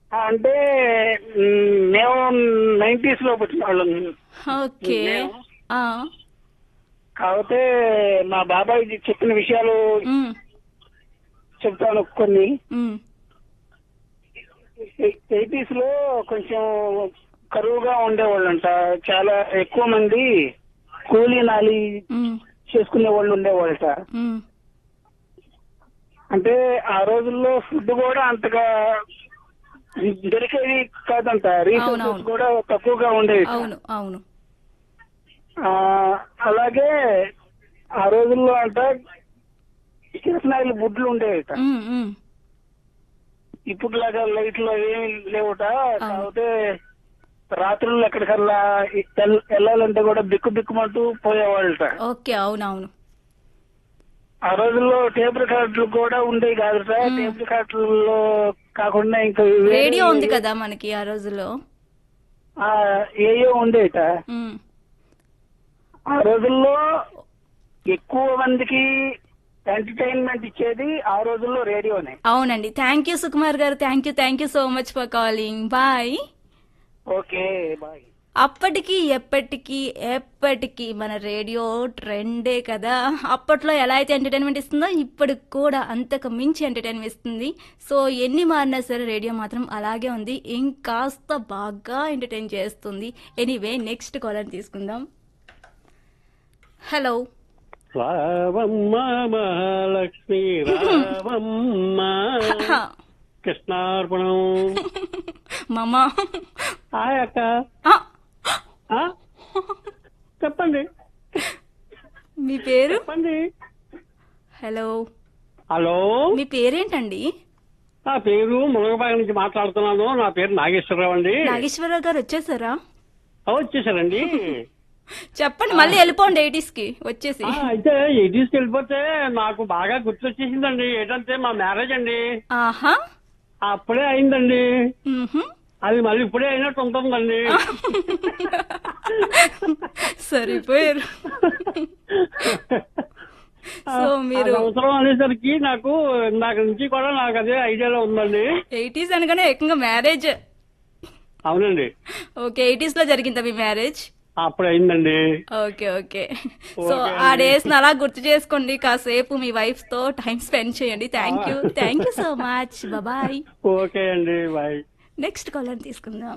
అంటే మ్, మేము నైన్టీస్ లో పుట్టిన వాళ్ళం ఓకే మేము? ఆ, కాకపోతే మా బాబాయ్ చెప్పిన విషయాలు ఉమ్, చెప్తాను కొన్ని ఉమ్, ఎయిటీస్ లో కొంచెం కరువుగా ఉండేవాళ్ళంట చాలా ఎక్కువ మంది కూలీ నాలి ఉమ్, చేసుకునే వాళ్ళు ఉండేవాళ్ళట ఉమ్. అంటే ఆ రోజుల్లో ఫుడ్ కూడా అంతగా దొరికేది కాదంట రీసోర్సెస్ అవునవును. కూడా తక్కువగా ఉండేవి అవును అవును ఆ, అలాగే ఆ రోజుల్లో అంట కిరసనాయిలు బుడ్లు ఉండేవిట ఉమ్, ఉమ్. ఇప్పుడు లాగా లైట్లు ఏమి లేవుట కాకపోతే రాత్రులు ఎక్కడికల్లా ఎల్- వెళ్ళాలంటే కూడా బిక్కు బిక్కుమంటూ పోయేవాళ్ళట ఓకే అవునవును ఆ రోజుల్లో టేప్ రికార్డులు కూడా ఉండేవి కాదుట టేప్ రికార్డుల్లో కాకుండా ఇంకా వేరే- రేడియో ఉంది కదా మనకి ఆ రోజుల్లో ఆ, ఏయో ఉండేట ఉమ్. ఆ రోజుల్లో ఎక్కువ మందికి ఎంటర్టైన్మెంట్ ఇచ్చేది ఆ రోజుల్లో రేడియోనే అవునండి thank you Sukumar garu thank you thank you so much for calling bye okay bye అప్పటికి ఎప్పటికీ ఎప్పటికీ మన రేడియో ట్రెండే కదా అప్పట్లో ఎలా అయితే ఎంటర్టైన్మెంట్ ఇస్తుందో ఇప్పటికి కూడా అంతకు మించి ఎంటర్టైన్మెంట్ ఇస్తుంది సో ఎన్ని మారినా సరే రేడియో మాత్రం అలాగే ఉంది ఇంకాస్త బాగా ఎంటర్టైన్ చేస్తుంది ఎనీవే నెక్స్ట్ కాలర్ తీసుకుందాం హలో రావమ్మ మహాలక్ష్మి రావమ్మ కృష్ణార్పణం మామా హాయ్ అక్క ఆ, ఆ? చెప్పండి మీ పేరు చెప్పండి హలో హలో మీ పేరేంటండి నా పేరు మునగబాయి నుంచి మాట్లాడుతున్నాను నా పేరు నాగేశ్వరరావు అండి నాగేశ్వరరావు గారు వచ్చేసారా ఆ, వచ్చేసారండి చెప్పండి మళ్ళీ వెళ్ళిపోండి ఎయిటీస్ కి వచ్చేసి ఆ, అయితే ఎయిటీస్కి వెళ్ళిపోతే నాకు బాగా గుర్తొచ్చేసిందండి ఏంటంటే మా మ్యారేజ్ అండి ఆహా అప్పుడే అయిందండి మ్హూ. అది మళ్ళీ ఇప్పుడే అయినట్టు ఉంటుందండి సరిపోయారు సో మీరు ఆ సంవత్సరం అనేసరికి నాకు ఇందాక నుంచి కూడా నాకు అదే ఐడియాలో ఉందండి ఎయిటీస్ అనగానే ఏకంగా మ్యారేజ్ అవునండి ఓకే ఎయిటీస్ లో జరిగిందా మీ మ్యారేజ్ అప్పుడు అయిందండి ఓకే ఓకే సో ఓకే ఆ అండి. డేస్ అలా గుర్తు చేసుకోండి కాసేపు మీ వైఫ్ తో టైం స్పెండ్ చేయండి thank you thank you so much bye okay అండి బాయ్ నెక్స్ట్ కాలర్ తీసుకుందాం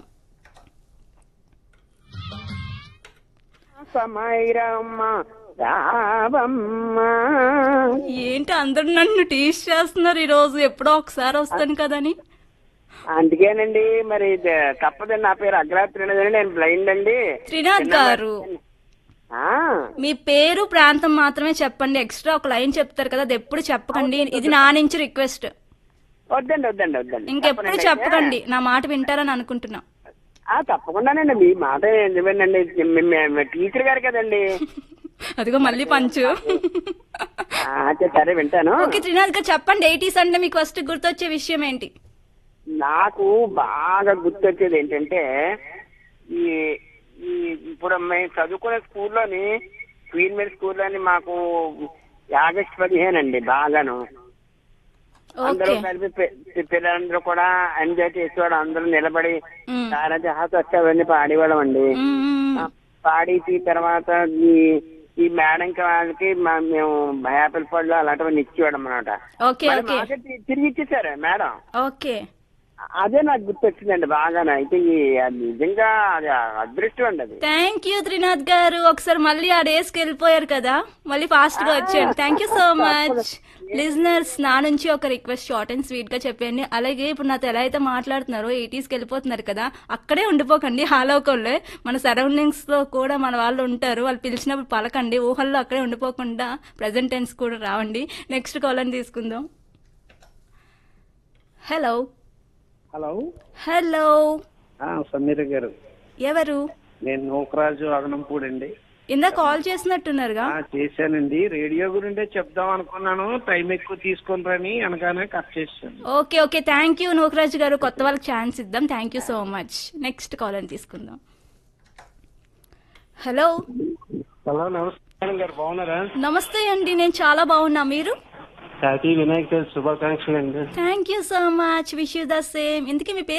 సమైరమ్మ రావమ్మ ఏంటి అందరు నన్ను టీస్ చేస్తున్నారు ఈ రోజు ఎప్పుడో ఒకసారి వస్తాను కదని అందుకేనండి మరి ఇది తప్పదండి నా పేరు అగ్రాత్రి నేను బ్లైండ్ అండి త్రినాథ్ గారు ఆ మీ పేరు ప్రాంతం మాత్రమే చెప్పండి ఎక్స్ట్రా ఒక లైన్ చెప్తారు కదా అది ఎప్పుడు చెప్పకండి ఇది నా నుంచి రిక్వెస్ట్ వద్దండి వద్దండి వద్దండి ఇంకెప్పుడు తప్పనండి చెప్పకండి నా మాట వింటారని అనుకుంటున్నా ఆ తప్పకుండానండి మీ మాట నిజమేనండి మీ- మీ- మీ టీచర్ గారు కదండి అదిగో మళ్ళీ పంచు ఆ, అయితే సరే వింటాను ఓకే త్రినాథ్ గారు చెప్పండి ఎయిటీస్ అంటే మీకు ఫస్ట్ గుర్తొచ్చే విషయం ఏంటి నాకు బాగా గుర్తొచ్చేది ఏంటంటే ఈ ఈ ఇప్పుడు మేము చదువుకునే స్కూల్లోని క్వీన్ మేరీ స్కూల్లోని మాకు ఆగస్ట్ పదిహేను అండి బాగాను అందరూ ఓకే కలిపి పి- పి- పిల్లలందరూ కూడా ఎంజాయ్ చేసేవాడు అందరూ నిలబడి మ్మ్. చాలా జహాస్ వచ్చేవన్నీ పాడేవాళ్ళం అండి మ్మ్. ఆ, పాడేసి తర్వాత ఈ ఈ మేడం వాళ్ళకి మా- మేము యాపిల్ పళ్ళు అలాంటివన్నీ ఇచ్చేవాడు అనమాట ఓకే ఓకే తిరిగి ఇచ్చేసారు మేడం ఓకే అదే నాకు గుర్తొచ్చిందండి బాగా అయితే ఈ అది నిజంగా అది అదృష్టం అండి అది థ్యాంక్ యూ త్రినాథ్ గారు ఒకసారి మళ్ళీ ఆ డేస్కి వెళ్ళిపోయారు కదా మళ్ళీ ఫాస్ట్ గా వచ్చేయండి thank you so much listeners నా నుంచి ఒక రిక్వెస్ట్ షార్ట్ అండ్ స్వీట్ గా చెప్పండి అలాగే ఇప్పుడు నాతో ఎలా అయితే మాట్లాడుతున్నారో ఎయిటీస్ కి వెళ్ళిపోతున్నారు కదా అక్కడే ఉండిపోకండి హాలోకంలో మన సరౌండింగ్స్ లో కూడా మన వాళ్ళు ఉంటారు వాళ్ళు పిలిచినప్పుడు పలకండి ఊహల్లో అక్కడే ఉండిపోకుండా ప్రజెంట్ టెన్స్ కూడా రావండి నెక్స్ట్ కాల్ అని తీసుకుందాం హలో హలో హలో ఆ, సమీర గారు ఎవరు నేను నూకరాజు అగనంపూడి అండి ఇందా కాల్ చేసినట్టున్నారుగా ఆ, చేశానండి రేడియో గురిండే చెప్దాం అనుకున్నాను టైం ఎక్కువ తీసుకుంటారని అనగానే కట్ చేశాను okay okay thank you Nookaraju garu కొత్త వాళ్ళకి ఛాన్స్ ఇద్దాం thank you so much next call అని తీసుకుందాం హలో హలో నమస్కారం గారు బాగున్నారా నమస్తే అండి నేను చాలా బాగున్నా మీరు హ్యాపీ వినాయక చవితి శుభాకాంక్షలు అండి thank you so much wish you the same ఇందుకే మీ పేరు